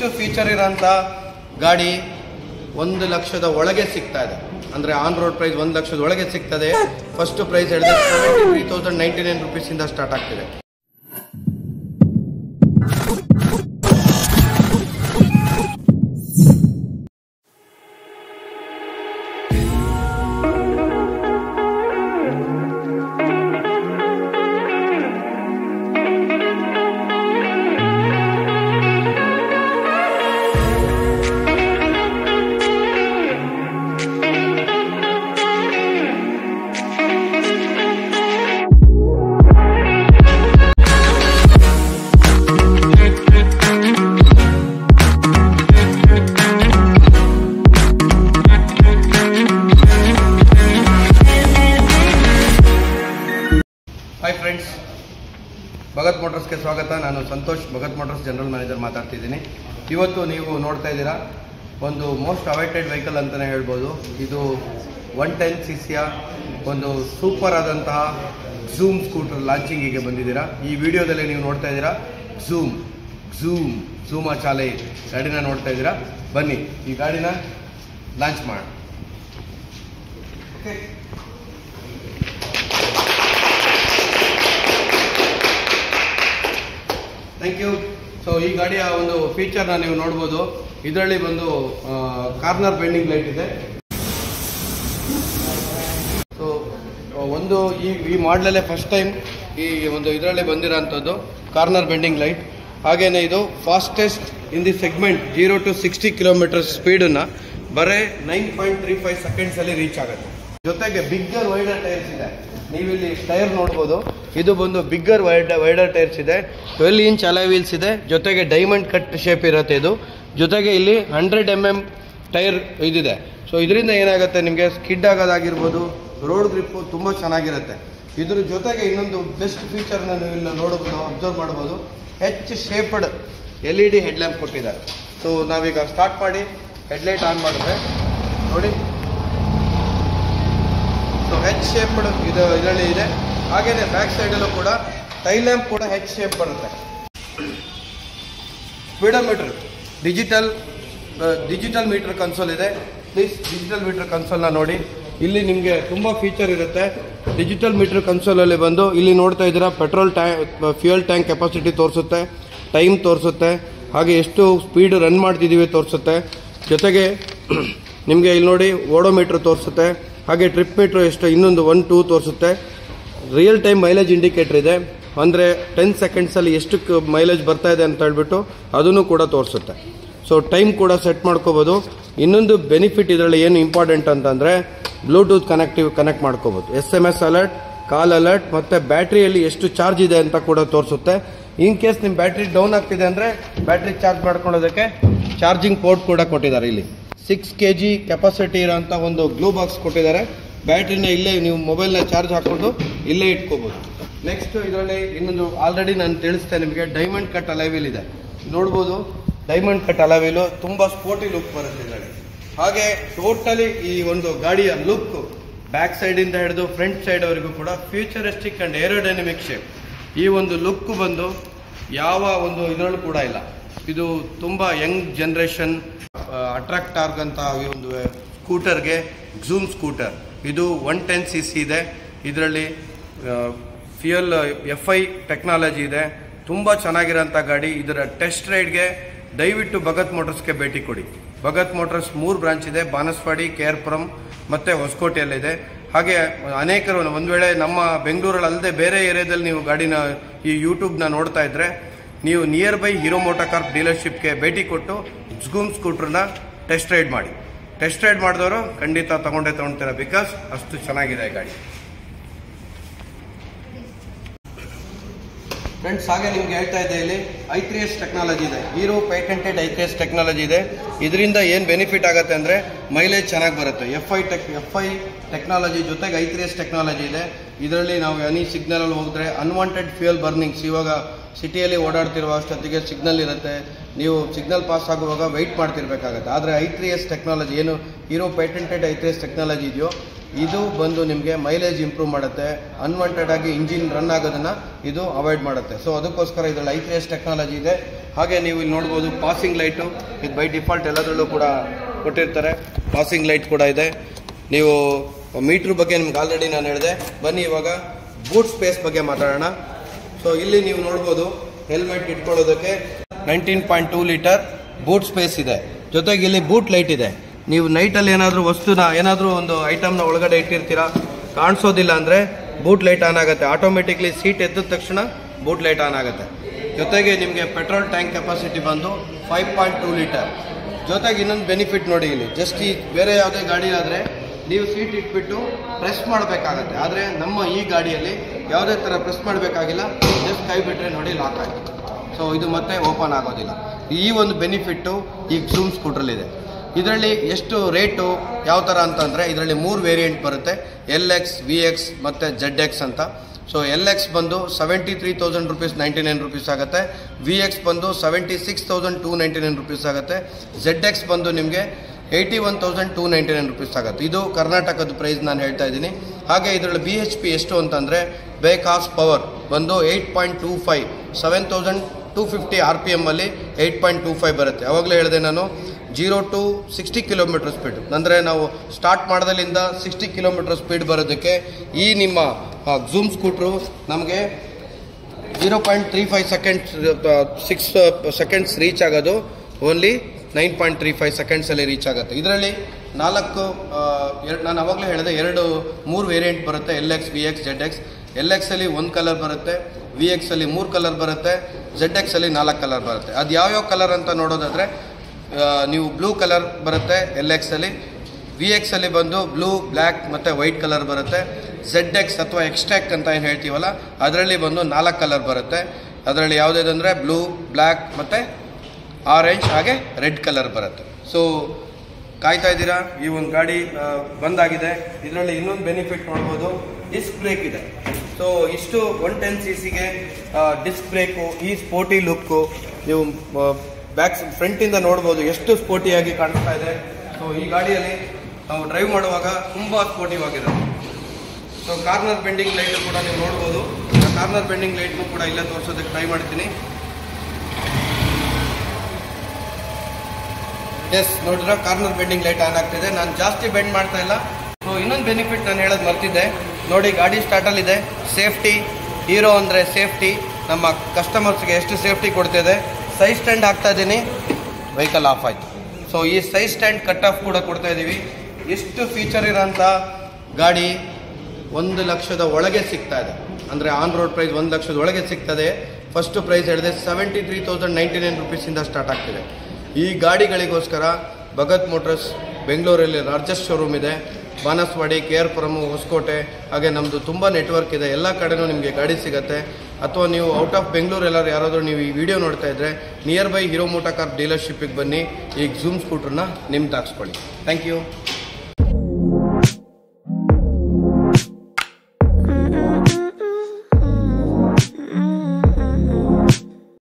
feature ಇರೋಂಥ ಗಾಡಿ ಒಂದು ಲಕ್ಷದ ಒಳಗೆ ಸಿಗ್ತಾ ಇದೆ ಅಂದರೆ ಆನ್ ರೋಡ್ ಪ್ರೈಸ್ ಒಂದು ಲಕ್ಷದ ಒಳಗೆ ಸಿಗ್ತದೆ ಫಸ್ಟ್ ಪ್ರೈಸ್ ಹೇಳಿದ್ರೆ seventy three thousand ninety nine ರುಪೀಸಿಂದ ಸ್ಟಾರ್ಟ್ ಆಗ್ತಿದೆ ಹಾಯ್ ಫ್ರೆಂಡ್ಸ್ ಭಗತ್ ಮೋಟರ್ಸ್ಗೆ ಸ್ವಾಗತ ನಾನು Santosh Bhagat motors general manager ಮಾತಾಡ್ತಿದ್ದೀನಿ ಇವತ್ತು ನೀವು ನೋಡ್ತಾ ಇದ್ದೀರಾ ಒಂದು ಮೋಸ್ಟ್ ಅವೈಟೆಡ್ ವೆಹಿಕಲ್ ಅಂತಲೇ ಹೇಳ್ಬೋದು ಇದು ಒನ್ ಟೆನ್ ಸಿ ಸಿಯ ಒಂದು ಸೂಪರ್ ಆದಂತಹ ಝೂಮ್ ಸ್ಕೂಟರ್ ಲಾಂಚಿಂಗಿಗೆ ಬಂದಿದ್ದೀರಾ ಈ ವಿಡಿಯೋದಲ್ಲಿ ನೀವು ನೋಡ್ತಾ ಇದ್ದೀರಾ ಝೂಮ್ ಝೂಮ್ ಝೂಮ ಚಾಲೆ ಗಾಡಿನ ನೋಡ್ತಾ ಇದ್ದೀರಾ ಬನ್ನಿ ಈ ಗಾಡಿನ ಲಾಂಚ್ ಮಾಡೋಣ ಓಕೆ ಥ್ಯಾಂಕ್ ಯು ಸೊ ಈ ಗಾಡಿಯ ಒಂದು ಫೀಚರ್ನ ನೀವು ನೋಡ್ಬೋದು ಇದರಲ್ಲಿ ಬಂದು ಕಾರ್ನರ್ ಬೆಂಡಿಂಗ್ ಲೈಟ್ ಇದೆ ಸೊ ಒಂದು ಈ ಈ ಮಾಡಲಲ್ಲೇ ಫಸ್ಟ್ ಟೈಮ್ ಈ ಒಂದು ಇದರಲ್ಲಿ ಬಂದಿರೋಂಥದ್ದು ಕಾರ್ನರ್ ಬೆಂಡಿಂಗ್ ಲೈಟ್ ಹಾಗೇನೆ ಇದು fastest in the segment zero to sixty kilometre ಸ್ಪೀಡನ್ನ ಬರೀ ನೈನ್ ಪಾಯಿಂಟ್ ತ್ರೀ ಫೈವ್ ಸೆಕೆಂಡ್ಸಲ್ಲಿ ರೀಚ್ ಆಗುತ್ತೆ ಜೊತೆಗೆ ಬಿಗ್ಗರ್ ವೈಡರ್ ಟೈರ್ಸ್ ಇದೆ ನೀವಿಲ್ಲಿ ಟೈರ್ ನೋಡ್ಬೋದು ಇದು ಬಂದು ಬಿಗ್ಗರ್ ವೈಡ್ ವೈಡರ್ ಟೈರ್ಸ್ ಇದೆ ಟ್ವೆಲ್ ಇಂಚ್ ಅಲೈ ವೀಲ್ಸ್ ಇದೆ ಜೊತೆಗೆ ಡೈಮಂಡ್ ಕಟ್ ಶೇಪ್ ಇರುತ್ತೆ ಇದು ಜೊತೆಗೆ ಇಲ್ಲಿ ಹಂಡ್ರೆಡ್ ಎಮ್ ಎಮ್ ಟೈರ್ ಇದಿದೆ ಸೊ ಇದರಿಂದ ಏನಾಗುತ್ತೆ ನಿಮಗೆ ಸ್ಕಿಡ್ ಆಗೋದಾಗಿರ್ಬೋದು ರೋಡ್ ಗ್ರಿಪ್ಪು ತುಂಬ ಚೆನ್ನಾಗಿರುತ್ತೆ ಇದ್ರ ಜೊತೆಗೆ ಇನ್ನೊಂದು ಬೆಸ್ಟ್ ಫೀಚರ್ನ ನೀವು ಇಲ್ಲಿ ನೋಡಬಹುದು ನಾವು ಅಬ್ಸರ್ವ್ ಮಾಡ್ಬೋದು H shaped L E D headlamp ಕೊಟ್ಟಿದ್ದಾರೆ ಸೊ ನಾವೀಗ ಸ್ಟಾರ್ಟ್ ಮಾಡಿ ಹೆಡ್ಲೈಟ್ ಆನ್ ಮಾಡಿದ್ರೆ ನೋಡಿ ಸೊ ಹೆಚ್ ಶೇಪ್ಡ್ ಇದು ಇದರಲ್ಲಿ ಇದೆ ಹಾಗೇನೆ ಬ್ಯಾಕ್ ಸೈಡಲ್ಲೂ ಕೂಡ ಟೈಲ್ ಲ್ಯಾಂಪ್ ಕೂಡ ಹೆಚ್ ಶೇಪ್ ಬರುತ್ತೆ speedometer digital digital meter console ಇದೆ ಪ್ಲೀಸ್ ಡಿಜಿಟಲ್ ಮೀಟರ್ ಕನ್ಸೋಲ್ನ ನೋಡಿ ಇಲ್ಲಿ ನಿಮಗೆ ತುಂಬ ಫೀಚರ್ ಇರುತ್ತೆ ಡಿಜಿಟಲ್ ಮೀಟರ್ ಕನ್ಸೋಲಲ್ಲಿ ಬಂದು ಇಲ್ಲಿ ನೋಡ್ತಾ ಇದ್ದೀರಾ petrol tank fuel tank capacity ತೋರಿಸುತ್ತೆ ಟೈಮ್ ತೋರಿಸುತ್ತೆ ಹಾಗೆ ಎಷ್ಟು ಸ್ಪೀಡ್ ರನ್ ಮಾಡ್ತಿದ್ದೀವಿ ತೋರಿಸುತ್ತೆ ಜೊತೆಗೆ ನಿಮಗೆ ಇಲ್ಲಿ ನೋಡಿ ಓಡೋಮೀಟ್ರ್ ತೋರಿಸುತ್ತೆ ಹಾಗೆ ಟ್ರಿಪ್ ಮೀಟ್ರ್ ಎಷ್ಟು ಇನ್ನೊಂದು ಒನ್ ಟೂ ತೋರಿಸುತ್ತೆ ರಿಯಲ್ ಟೈಮ್ ಮೈಲೇಜ್ ಇಂಡಿಕೇಟರ್ ಇದೆ ಅಂದರೆ ಟೆನ್ ಸೆಕೆಂಡ್ಸಲ್ಲಿ ಎಷ್ಟು ಮೈಲೇಜ್ ಬರ್ತಾ ಇದೆ ಅಂತ ಹೇಳ್ಬಿಟ್ಟು ಅದನ್ನು ಕೂಡ ತೋರಿಸುತ್ತೆ ಸೊ ಟೈಮ್ ಕೂಡ ಸೆಟ್ ಮಾಡ್ಕೋಬೋದು ಇನ್ನೊಂದು ಬೆನಿಫಿಟ್ ಇದರಲ್ಲಿ ಏನು ಇಂಪಾರ್ಟೆಂಟ್ ಅಂತಂದರೆ ಬ್ಲೂಟೂತ್ ಕನೆಕ್ಟಿವ್ ಕನೆಕ್ಟ್ ಮಾಡ್ಕೋಬೋದು S M S alert call alert ಮತ್ತು ಬ್ಯಾಟ್ರಿಯಲ್ಲಿ ಎಷ್ಟು ಚಾರ್ಜ್ ಇದೆ ಅಂತ ಕೂಡ ತೋರಿಸುತ್ತೆ ಇನ್ ಕೇಸ್ ನಿಮ್ಮ ಬ್ಯಾಟ್ರಿ ಡೌನ್ ಆಗ್ತಿದೆ ಅಂದರೆ ಬ್ಯಾಟ್ರಿ ಚಾರ್ಜ್ ಮಾಡ್ಕೊಳ್ಳೋದಕ್ಕೆ ಚಾರ್ಜಿಂಗ್ ಪೋರ್ಟ್ ಕೂಡ ಕೊಟ್ಟಿದ್ದಾರೆ ಇಲ್ಲಿ ಸಿಕ್ಸ್ ಕೆ ಜಿ ಕೆಪಾಸಿಟಿ ಇರೋಂಥ ಒಂದು ಗ್ಲೂ ಬಾಕ್ಸ್ ಕೊಟ್ಟಿದ್ದಾರೆ ಬ್ಯಾಟ್ರಿನ ಇಲ್ಲೇ ನೀವು ಮೊಬೈಲ್ನ ಚಾರ್ಜ್ ಹಾಕೊಂಡು ಇಲ್ಲೇ ಇಟ್ಕೋಬೋದು ನೆಕ್ಸ್ಟ್ ಇದರಲ್ಲಿ ಇನ್ನೊಂದು ಆಲ್ರೆಡಿ ನಾನು ತಿಳಿಸ್ತೇನೆ ನಿಮಗೆ ಡೈಮಂಡ್ ಕಟ್ ಅಲೈವಿಲ್ ಇದೆ ನೋಡ್ಬೋದು ಡೈಮಂಡ್ ಕಟ್ ಅಲೈವಿಲು ತುಂಬ ಸ್ಪೋರ್ಟಿ ಲುಕ್ ಬರುತ್ತೆ ಇದರಲ್ಲಿ ಹಾಗೆ ಟೋಟಲಿ ಈ ಒಂದು ಗಾಡಿಯ ಲುಕ್ ಬ್ಯಾಕ್ ಸೈಡಿಂದ ಹಿಡಿದು ಫ್ರಂಟ್ ಸೈಡ್ವರೆಗೂ ಕೂಡ ಫ್ಯೂಚರಿಸ್ಟಿಕ್ ಆ್ಯಂಡ್ ಏರೋಡೈನಮಿಕ್ ಶೇಪ್ ಈ ಒಂದು ಲುಕ್ ಬಂದು ಯಾವ ಒಂದು ಇದರಲ್ಲೂ ಕೂಡ ಇಲ್ಲ ಇದು ತುಂಬ ಯಂಗ್ ಜನ್ರೇಷನ್ ಅಟ್ರಾಕ್ಟ್ ಆಗಂತ ಈ ಒಂದು ಸ್ಕೂಟರ್ಗೆ ಝೂಮ್ ಸ್ಕೂಟರ್ ಇದು ಒನ್ ಟೆನ್ ಸಿ ಸಿ ಇದೆ ಇದರಲ್ಲಿ ಫ್ಯೂಯಲ್ ಎಫ್ ಐ ಟೆಕ್ನಾಲಜಿ ಇದೆ ತುಂಬ ಚೆನ್ನಾಗಿರೋಂಥ ಗಾಡಿ ಇದರ ಟೆಸ್ಟ್ ರೈಡ್ಗೆ ದಯವಿಟ್ಟು ಭಗತ್ ಮೋಟರ್ಸ್ಗೆ ಭೇಟಿ ಕೊಡಿ ಭಗತ್ ಮೋಟರ್ಸ್ ಮೂರು ಬ್ರಾಂಚ್ ಇದೆ ಬಾನಸ್ವಾಡಿ ಕೆ ಆರ್ ಪುರಂ ಮತ್ತು ಹೊಸಕೋಟೆಯಲ್ಲಿದೆ ಹಾಗೆ ಅನೇಕರು ಒಂದು ವೇಳೆ ನಮ್ಮ ಬೆಂಗಳೂರಲ್ಲಿ ಅಲ್ಲದೆ ಬೇರೆ ಏರಿಯಾದಲ್ಲಿ ನೀವು ಗಾಡಿನ ಈ ಯೂಟ್ಯೂಬ್ನ ನೋಡ್ತಾ ಇದ್ರೆ ನೀವು ನಿಯರ್ ಬೈ ಹೀರೋ ಮೋಟೋಕಾರ್ಪ್ ಡೀಲರ್ಶಿಪ್ಗೆ ಭೇಟಿ ಕೊಟ್ಟು ಝುಗೂಮ್ ಸ್ಕೂಟ್ರನ್ನ ಟೆಸ್ಟ್ ರೈಡ್ ಮಾಡಿ ಟೆಸ್ಟ್ ರೈಡ್ ಮಾಡಿದವರು ಖಂಡಿತ ತಗೊಂಡೇ ತಗೊಳ್ತೀರಾ ಬಿಕಾಸ್ ಅಷ್ಟು ಚೆನ್ನಾಗಿದೆ ಗಾಡಿ ಫ್ರೆಂಡ್ಸ್ ಹಾಗೆ ನಿಮ್ಗೆ ಹೇಳ್ತಾ ಇದ್ದೆ ಇಲ್ಲಿ ಐ ತ್ರೀ ಎಸ್ ಟೆಕ್ನಾಲಜಿ ಇದೆ Hero patented I three S technology ಇದೆ ಇದರಿಂದ ಏನು ಬೆನಿಫಿಟ್ ಆಗುತ್ತೆ ಅಂದರೆ ಮೈಲೇಜ್ ಚೆನ್ನಾಗಿ ಬರುತ್ತೆ F I tech F I technology ಜೊತೆಗೆ ಐ ತ್ರೀ ಎಸ್ ಟೆಕ್ನಾಲಜಿ ಇದೆ ಇದರಲ್ಲಿ ನಾವು ಎನಿ ಸಿಗ್ನಲಲ್ಲಿ ಹೋದರೆ ಅನ್ವಾಂಟೆಡ್ ಫ್ಯೂಯಲ್ ಬರ್ನಿಂಗ್ಸ್ ಇವಾಗ ಸಿಟಿಯಲ್ಲಿ ಓಡಾಡ್ತಿರುವ ಅಷ್ಟೊತ್ತಿಗೆ ಸಿಗ್ನಲ್ ಇರುತ್ತೆ ನೀವು ಸಿಗ್ನಲ್ ಪಾಸ್ ಆಗುವಾಗ ವೆಯ್ಟ್ ಮಾಡ್ತಿರ್ಬೇಕಾಗತ್ತೆ ಆದರೆ ಐ ತ್ರೀ ಎಸ್ ಟೆಕ್ನಾಲಜಿ ಏನು Hero patented I three S technology ಇದೆಯೋ ಇದು ಬಂದು ನಿಮಗೆ ಮೈಲೇಜ್ ಇಂಪ್ರೂವ್ ಮಾಡುತ್ತೆ ಅನ್ವಾಂಟೆಡ್ ಆಗಿ ಇಂಜಿನ್ ರನ್ ಆಗೋದನ್ನ ಇದು ಅವಾಯ್ಡ್ ಮಾಡುತ್ತೆ ಸೊ ಅದಕ್ಕೋಸ್ಕರ ಇದರಲ್ಲಿ ಐ ತ್ರೀ ಎಸ್ ಟೆಕ್ನಾಲಜಿ ಇದೆ ಹಾಗೆ ನೀವು ಇಲ್ಲಿ ನೋಡ್ಬೋದು ಪಾಸಿಂಗ್ ಲೈಟು ಇದು ಬೈ ಡಿಫಾಲ್ಟ್ ಎಲ್ಲದರಲ್ಲೂ ಕೂಡ ಕೊಟ್ಟಿರ್ತಾರೆ ಪಾಸಿಂಗ್ ಲೈಟ್ ಕೂಡ ಇದೆ ನೀವು ಮೀಟ್ರ್ ಬಗ್ಗೆ ನಿಮ್ಗೆ ಆಲ್ರೆಡಿ ನಾನು ಹೇಳಿದೆ ಬನ್ನಿ ಇವಾಗ ಬೂಟ್ ಸ್ಪೇಸ್ ಬಗ್ಗೆ ಮಾತಾಡೋಣ ಸೊ ಇಲ್ಲಿ ನೀವು ನೋಡ್ಬೋದು ಹೆಲ್ಮೆಟ್ ಇಟ್ಕೊಳ್ಳೋದಕ್ಕೆ nineteen point two litre boot space ಇದೆ ಜೊತೆಗೆ ಇಲ್ಲಿ ಬೂಟ್ ಲೈಟ್ ಇದೆ ನೀವು ನೈಟಲ್ಲಿ ಏನಾದರೂ ವಸ್ತುನ ಏನಾದರೂ ಒಂದು ಐಟಮ್ನ ಒಳಗಡೆ ಇಟ್ಟಿರ್ತೀರಾ ಕಾಣಿಸೋದಿಲ್ಲ ಅಂದರೆ ಬೂಟ್ ಲೈಟ್ ಆನ್ ಆಗುತ್ತೆ ಆಟೋಮೆಟಿಕ್ಲಿ ಸೀಟ್ ಎದ್ದ ತಕ್ಷಣ ಬೂಟ್ ಲೈಟ್ ಆನ್ ಆಗುತ್ತೆ ಜೊತೆಗೆ ನಿಮಗೆ ಪೆಟ್ರೋಲ್ ಟ್ಯಾಂಕ್ ಕೆಪಾಸಿಟಿ ಬಂದು ಫೈವ್ ಪಾಯಿಂಟ್ ಟೂ ಲೀಟರ್ ಜೊತೆಗೆ ಇನ್ನೊಂದು ಬೆನಿಫಿಟ್ ನೋಡಿ ಇಲ್ಲಿ ಜಸ್ಟ್ ಈ ಬೇರೆ ಯಾವುದೇ ಗಾಡಿ ಆದರೆ ನೀವು ಸೀಟ್ ಇಟ್ಬಿಟ್ಟು ಪ್ರೆಸ್ ಮಾಡಬೇಕಾಗತ್ತೆ ಆದರೆ ನಮ್ಮ ಈ ಗಾಡಿಯಲ್ಲಿ ಯಾವುದೇ ಥರ ಪ್ರೆಸ್ ಮಾಡಬೇಕಾಗಿಲ್ಲ ಜಸ್ಟ್ ಕೈ ಬಿಟ್ಟರೆ ನೋಡಿ ಲಾಕ್ ಆಯಿತು ಸೊ ಇದು ಮತ್ತೆ ಓಪನ್ ಆಗೋದಿಲ್ಲ ಈ ಒಂದು ಬೆನಿಫಿಟ್ಟು ಈ ಝೂಮ್ ಸ್ಕೂಟ್ರಲ್ಲಿದೆ ಇದರಲ್ಲಿ ಎಷ್ಟು ರೇಟು ಯಾವ ಥರ ಅಂತಂದರೆ ಇದರಲ್ಲಿ ಮೂರು ವೇರಿಯಂಟ್ ಬರುತ್ತೆ ಎಲ್ ಎಕ್ಸ್ ವಿ ಎಕ್ಸ್ ಮತ್ತು ಜೆಡ್ ಎಕ್ಸ್ ಅಂತ ಸೊ ಎಲ್ ಎಕ್ಸ್ ಬಂದು seventy three thousand rupees ninety nine rupees ಆಗುತ್ತೆ ವಿ ಎಕ್ಸ್ ಬಂದು seventy six thousand two ninety nine rupees ಆಗುತ್ತೆ ಜೆಡ್ ಎಕ್ಸ್ ಬಂದು ನಿಮಗೆ eighty one thousand two ninety nine rupees ಆಗುತ್ತೆ ಇದು ಕರ್ನಾಟಕದ ಪ್ರೈಸ್ ನಾನು ಹೇಳ್ತಾ ಇದ್ದೀನಿ ಹಾಗೆ ಇದರಲ್ಲಿ ಬಿ ಎಚ್ ಪಿ ಎಷ್ಟು ಅಂತಂದರೆ ಬೇಕಾಸ್ ಪವರ್ ಬಂದು eight point two five seven thousand two fifty R P ಎಮ್ಮಲ್ಲಿ ಏಯ್ಟ್ ಪಾಯಿಂಟ್ ಟೂ ಫೈವ್ ಬರುತ್ತೆ ಅವಾಗಲೇ ಹೇಳಿದೆ ನಾನು zero to sixty kilometre speed ಅಂದರೆ ನಾವು ಸ್ಟಾರ್ಟ್ ಮಾಡೋದಲ್ಲಿಂದ ಸಿಕ್ಸ್ಟಿ ಕಿಲೋಮೀಟರ್ ಸ್ಪೀಡ್ ಬರೋದಕ್ಕೆ ಈ ನಿಮ್ಮ ಝೂಮ್ ಸ್ಕೂಟ್ರು ನಮಗೆ zero point three five seconds six seconds reach ಆಗೋದು only nine point three five ಸೆಕೆಂಡ್ಸಲ್ಲಿ ರೀಚ್ ಆಗುತ್ತೆ ಇದರಲ್ಲಿ ನಾಲ್ಕು ಎರಡು ನಾನು ಅವಾಗಲೇ ಹೇಳಿದೆ ಎರಡು ಮೂರು ವೇರಿಯಂಟ್ ಬರುತ್ತೆ L X V X Z X L ಎಕ್ಸಲ್ಲಿ ಒಂದು ಕಲರ್ ಬರುತ್ತೆ ವಿ ಎಕ್ಸಲ್ಲಿ ಮೂರು ಕಲರ್ ಬರುತ್ತೆ ಜೆಡ್ ಎಕ್ಸಲ್ಲಿ ನಾಲ್ಕು ಕಲರ್ ಬರುತ್ತೆ ಅದು ಯಾವ್ಯಾವ ಕಲರ್ ಅಂತ ನೋಡೋದಾದರೆ ನೀವು ಬ್ಲೂ ಕಲರ್ ಬರುತ್ತೆ ಎಲ್ ಎಕ್ಸಲ್ಲಿ ವಿ ಎಕ್ಸಲ್ಲಿ ಬಂದು ಬ್ಲೂ ಬ್ಲ್ಯಾಕ್ ಮತ್ತು ವೈಟ್ ಕಲರ್ ಬರುತ್ತೆ ಝೆಡ್ ಎಕ್ಸ್ ಅಥವಾ ಎಕ್ಸ್ಟ್ಯಾಕ್ ಅಂತ ಏನು ಹೇಳ್ತೀವಲ್ಲ ಅದರಲ್ಲಿ ಬಂದು ನಾಲ್ಕು ಕಲರ್ ಬರುತ್ತೆ ಅದರಲ್ಲಿ ಯಾವುದೇದಂದರೆ ಬ್ಲೂ ಬ್ಲ್ಯಾಕ್ ಮತ್ತು ಆರೆಂಜ್ ಹಾಗೆ ರೆಡ್ ಕಲರ್ ಬರುತ್ತೆ ಸೊ ಕಾಯ್ತಾ ಇದ್ದೀರಾ ಈ ಒಂದು ಗಾಡಿ ಆ, ಬಂದಾಗಿದೆ ಇದರಲ್ಲಿ ಇನ್ನೊಂದು ಬೆನಿಫಿಟ್ ನೋಡ್ಬೋದು ಡಿಸ್ಕ್ ಬ್ರೇಕ್ ಇದೆ ಸೊ ಇಷ್ಟು ಒನ್ ಟೆನ್ ಸಿ ಸಿಗೆ ಡಿಸ್ಕ್ ಬ್ರೇಕು ಈ ಸ್ಪೋರ್ಟಿ ಲುಕ್ಕು ನೀವು ಬ್ಯಾಕ್ ಫ್ರಂಟಿಂದ ನೋಡ್ಬೋದು ಎಷ್ಟು ಸ್ಪೋರ್ಟಿಯಾಗಿ ಕಾಣಿಸ್ತಾ ಇದೆ ಸೊ ಈ ಗಾಡಿಯಲ್ಲಿ ನಾವು ಡ್ರೈವ್ ಮಾಡುವಾಗ ತುಂಬ ಸ್ಪೋರ್ಟಿವ್ ಆಗಿದೆ ಸೊ ಕಾರ್ನರ್ ಬೆಂಡಿಂಗ್ ಲೈಟ್ ಕೂಡ ನೀವು ನೋಡ್ಬೋದು ಕಾರ್ನರ್ ಬೆಂಡಿಂಗ್ ಲೈಟ್ನು ಕೂಡ ಇಲ್ಲೇ ತೋರಿಸೋದಕ್ಕೆ ಟ್ರೈ ಮಾಡ್ತೀನಿ ಎಸ್ ನೋಡಿದ್ರೆ ಕಾರ್ನರ್ ಬೆಂಡಿಂಗ್ ಲೈಟ್ ಆನ್ ಆಗ್ತಿದೆ ನಾನು ಜಾಸ್ತಿ ಬೆಂಡ್ ಮಾಡ್ತಾ ಇಲ್ಲ ಸೊ ಇನ್ನೊಂದು ಬೆನಿಫಿಟ್ ನಾನು ಹೇಳೋದು ಮರ್ತಿದ್ದೆ ನೋಡಿ ಗಾಡಿ ಸ್ಟಾರ್ಟಲ್ಲಿದೆ ಸೇಫ್ಟಿ ಹೀರೋ ಅಂದರೆ ಸೇಫ್ಟಿ ನಮ್ಮ ಕಸ್ಟಮರ್ಸ್ಗೆ ಎಷ್ಟು ಸೇಫ್ಟಿ ಕೊಡ್ತಿದೆ ಸೈಡ್ ಸ್ಟ್ಯಾಂಡ್ ಹಾಕ್ತಾ ಇದ್ದೀನಿ ವೆಹಿಕಲ್ ಆಫ್ ಆಯಿತು ಸೊ ಈ ಸೈಡ್ ಸ್ಟ್ಯಾಂಡ್ ಕಟ್ ಆಫ್ ಕೂಡ ಕೊಡ್ತಾ ಇದ್ದೀವಿ ಎಷ್ಟು ಫೀಚರ್ ಇರೋಂಥ ಗಾಡಿ ಒಂದು ಲಕ್ಷದ ಒಳಗೆ ಸಿಗ್ತಾ ಇದೆ ಅಂದರೆ ಆನ್ ರೋಡ್ ಪ್ರೈಸ್ ಒಂದು ಲಕ್ಷದ ಒಳಗೆ ಸಿಗ್ತದೆ ಫಸ್ಟ್ ಪ್ರೈಸ್ ಹೇಳಿದೆ seventy three thousand ninety nine ರುಪೀಸಿಂದ ಸ್ಟಾರ್ಟ್ ಆಗ್ತಿದೆ ಈ ಗಾಡಿಗಳಿಗೋಸ್ಕರ ಭಗತ್ ಮೋಟರ್ಸ್ ಬೆಂಗಳೂರಲ್ಲಿ ಲಾರ್ಜೆಸ್ಟ್ ಶೋರೂಮ್ ಇದೆ ಬಾನಸವಾಡಿ ಕೆ ಆರ್ ಪುರಮ್ ಹೊಸಕೋಟೆ ಹಾಗೆ ನಮ್ಮದು ತುಂಬ ನೆಟ್ವರ್ಕ್ ಇದೆ ಎಲ್ಲ ಕಡೆನೂ ನಿಮಗೆ ಗಾಡಿ ಸಿಗುತ್ತೆ ಅಥವಾ ನೀವು ಔಟ್ ಆಫ್ ಬೆಂಗಳೂರು ಎಲ್ಲರೂ ಯಾರಾದರೂ ನೀವು ಈ ವಿಡಿಯೋ ನೋಡ್ತಾ ಇದ್ದರೆ near by Hero MotoCorp ಡೀಲರ್ಶಿಪ್ಪಿಗೆ ಬನ್ನಿ ಈ ಝೂಮ್ ಸ್ಕೂಟ್ರನ್ನ ನಿಮ್ದು ಹಾಕ್ಸ್ಕೊಳ್ಳಿ ಥ್ಯಾಂಕ್ ಯು